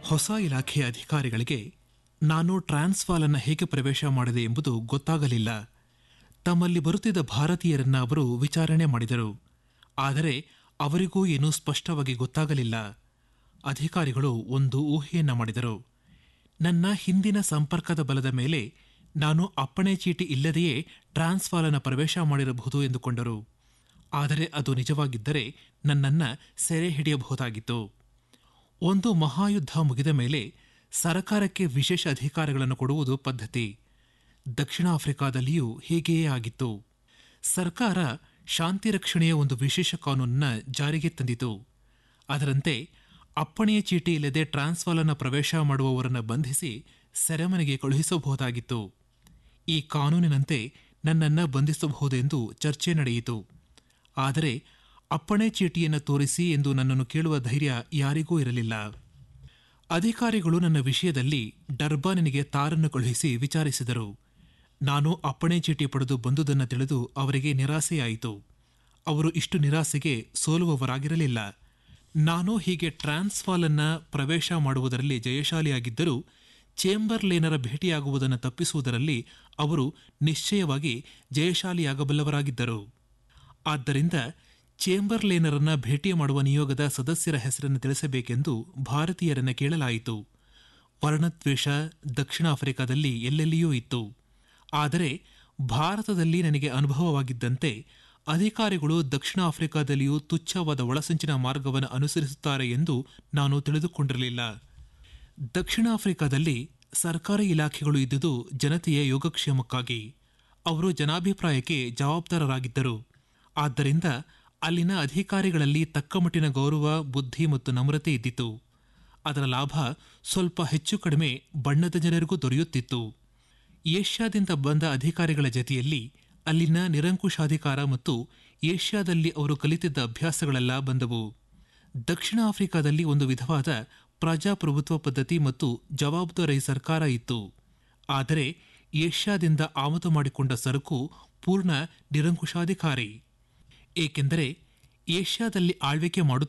ಹೊಸ ಇಲಾಖೆಯ ಅಧಿಕಾರಿಗಳಿಗೆ ನಾನು ಟ್ರಾನ್ಸ್ವಾಲ್ ಅನ್ನು ಹೇಗೆ ಪ್ರವೇಶ ಮಾಡಿದೆ ಎಂಬುದು ಗೊತ್ತಾಗಲಿಲ್ಲ ತಮ್ಮಲ್ಲಿ ಬರುತ್ತಿದ್ದ ಭಾರತೀಯರನ್ನ ಅವರು ವಿಚಾರಣೆ ಮಾಡಿದರು ಆದರೆ ಅವರಿಗೂ ಏನೂ ಸ್ಪಷ್ಟವಾಗಿ ಗೊತ್ತಾಗಲಿಲ್ಲ ಅಧಿಕಾರಿಗಳು ಒಂದು ಊಹೆಯನ್ನ ಮಾಡಿದರು ನನ್ನ ಹಿಂದಿನ ಸಂಪರ್ಕದ ಬಲದ ಮೇಲೆ ನಾನು ಅಪ್ಪಣೆ ಚೀಟಿ ಇಲ್ಲದೆಯೇ ಟ್ರಾನ್ಸ್ಫಾಲನ ಪ್ರವೇಶ ಮಾಡಿರಬಹುದು ಎಂದುಕೊಂಡರು ಆದರೆ ಅದು ನಿಜವಾಗಿದ್ದರೆ ನನ್ನನ್ನ ಸೆರೆ ಹಿಡಿಯಬಹುದಾಗಿತ್ತು ಒಂದು ಮಹಾಯುದ್ಧ ಮುಗಿದ ಮೇಲೆ ಸರಕಾರಕ್ಕೆ ವಿಶೇಷ ಅಧಿಕಾರಗಳನ್ನು ಕೊಡುವುದು ಪದ್ಧತಿ ದಕ್ಷಿಣ ಆಫ್ರಿಕಾದಲ್ಲಿಯೂ ಹೀಗೆಯೇ ಆಗಿತ್ತು ಸರ್ಕಾರ ಶಾಂತಿ ರಕ್ಷಣೆಯ ಒಂದು ವಿಶೇಷ ಕಾನೂನನ್ನ ಜಾರಿಗೆ ತಂದಿತು ಅದರಂತೆ ಅಪ್ಪಣೆಯ ಚೀಟಿ ಇಲ್ಲದೆ ಟ್ರಾನ್ಸ್ಫಾಲನ್ನು ಪ್ರವೇಶ ಮಾಡುವವರನ್ನು ಬಂಧಿಸಿ ಸೆರೆಮನೆಗೆ ಕಳುಹಿಸಬಹುದಾಗಿತ್ತು ಈ ಕಾನೂನಿನಂತೆ ನನ್ನನ್ನು ಬಂಧಿಸಬಹುದೆಂದು ಚರ್ಚೆ ನಡೆಯಿತು ಆದರೆ ಅಪ್ಪಣೆ ಚೀಟಿಯನ್ನು ತೋರಿಸಿ ಎಂದು ನನ್ನನ್ನು ಕೇಳುವ ಧೈರ್ಯ ಯಾರಿಗೂ ಇರಲಿಲ್ಲ ಅಧಿಕಾರಿಗಳು ನನ್ನ ವಿಷಯದಲ್ಲಿ ಡರ್ಬಾನಿನಿಗೆ ತಾರನ್ನು ಕಳುಹಿಸಿ ವಿಚಾರಿಸಿದರು ನಾನು ಅಪ್ಪಣೆ ಚೀಟಿ ಪಡೆದು ಬಂದುದನ್ನು ತಿಳಿದು ಅವರಿಗೆ ನಿರಾಸೆಯಾಯಿತು ಅವರು ಇಷ್ಟು ನಿರಾಸೆಗೆ ಸೋಲುವವರಾಗಿರಲಿಲ್ಲ ನಾನು ಹೀಗೆ ಟ್ರಾನ್ಸ್ಫಾಲನ್ನ ಪ್ರವೇಶ ಮಾಡುವುದರಲ್ಲಿ ಜಯಶಾಲಿಯಾಗಿದ್ದರೂ ಚೇಂಬರ್ಲೇನರ ಭೇಟಿಯಾಗುವುದನ್ನು ತಪ್ಪಿಸುವುದರಲ್ಲಿ ಅವರು ನಿಶ್ಚಯವಾಗಿ ಜಯಶಾಲಿಯಾಗಬಲ್ಲವರಾಗಿದ್ದರು ಆದ್ದರಿಂದ ಚೇಂಬರ್ಲೇನರನ್ನ ಭೇಟಿ ಮಾಡುವ ನಿಯೋಗದ ಸದಸ್ಯರ ಹೆಸರನ್ನು ತಿಳಿಸಬೇಕೆಂದು ಭಾರತೀಯರನ್ನ ಕೇಳಲಾಯಿತು ವರ್ಣದ್ವೇಷ ದಕ್ಷಿಣ ಆಫ್ರಿಕಾದಲ್ಲಿ ಎಲ್ಲೆಲ್ಲಿಯೂ ಇತ್ತು ಆದರೆ ಭಾರತದಲ್ಲಿ ನನಗೆ ಅನುಭವವಾಗಿದ್ದಂತೆ ಅಧಿಕಾರಿಗಳು ದಕ್ಷಿಣ ಆಫ್ರಿಕಾದಲ್ಲಿಯೂ ತುಚ್ಛವಾದ ಒಳಸಂಚಿನ ಮಾರ್ಗವನ್ನು ಅನುಸರಿಸುತ್ತಾರೆ ಎಂದು ನಾನು ತಿಳಿದುಕೊಂಡಿರಲಿಲ್ಲ ದಕ್ಷಿಣ ಆಫ್ರಿಕಾದಲ್ಲಿ ಸರ್ಕಾರಿ ಇಲಾಖೆಗಳು ಇದ್ದುದು ಜನತೆಯ ಯೋಗಕ್ಷೇಮಕ್ಕಾಗಿ ಅವರು ಜನಾಭಿಪ್ರಾಯಕ್ಕೆ ಜವಾಬ್ದಾರರಾಗಿದ್ದರು ಆದ್ದರಿಂದ ಅಲ್ಲಿನ ಅಧಿಕಾರಿಗಳಲ್ಲಿ ತಕ್ಕಮಟ್ಟಿನ ಗೌರವ ಬುದ್ಧಿ ಮತ್ತು ನಮ್ರತೆ ಇದ್ದಿತು ಅದರ ಲಾಭ ಸ್ವಲ್ಪ ಹೆಚ್ಚು ಕಡಿಮೆ ಬಣ್ಣದ ಜನರಿಗೂ ದೊರೆಯುತ್ತಿತ್ತು ಏಷ್ಯಾದಿಂದ ಬಂದ ಅಧಿಕಾರಿಗಳ ಜತೆಯಲ್ಲಿ ಅಲ್ಲಿನ ನಿರಂಕುಶಾಧಿಕಾರ ಮತ್ತು ಏಷ್ಯಾದಲ್ಲಿ ಅವರು ಕಲಿತಿದ್ದ ಅಭ್ಯಾಸಗಳೆಲ್ಲ ಬಂದವು ದಕ್ಷಿಣ ಆಫ್ರಿಕಾದಲ್ಲಿ ಒಂದು ವಿಧವಾದ ಪ್ರಜಾಪ್ರಭುತ್ವ ಪದ್ಧತಿ ಮತ್ತು ಜವಾಬ್ದಾರಿ ಸರ್ಕಾರ ಇತ್ತು ಆದರೆ ಏಷ್ಯಾದಿಂದ ಆಮದು ಮಾಡಿಕೊಂಡ ಸರಕು ಪೂರ್ಣ ನಿರಂಕುಶಾಧಿಕಾರಿ ಏಕೆಂದರೆ ಏಷ್ಯಾದಲ್ಲಿ ಆಳ್ವಿಕೆ ಮಾಡುತ್ತಿದ್ದ